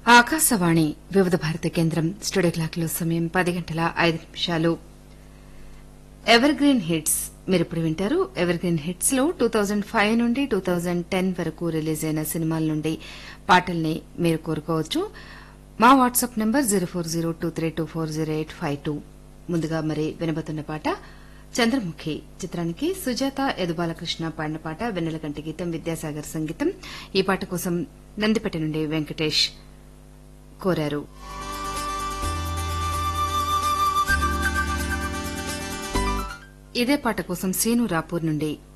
ఆకాశవాణి వివిధ భారతి కేంద్రం స్టూడియో క్లాక్లో సమయం పది గంటల ఐదు నిమిషాలు ఎవర్ గ్రీన్ హిట్స్ మీరు ఇప్పుడు వింటారు ఎవర్ గ్రీన్ హిట్స్ లో టూ థౌజండ్ ఫైవ్ నుండి టూ థౌజండ్ టెన్ వరకు రిలీజ్ అయిన సినిమాల నుండి పాటల్ని మీరు కోరుకోవచ్చు మా WhatsApp number zero four zero two three two four zero eight five two ముందుగా మరి వినబోతున్న పాట చంద్రముఖి చిత్రానికి సుజాత యదుబాలకృష్ణ పాడిన పాట వెన్నెలకంటి గీతం విద్యాసాగర్ సంగీతం ఈ పాట కోసం నందిపేట నుండి వెంకటేష్ కోరారు ఇదే పాట కోసం సీను రాపూర్ నుండి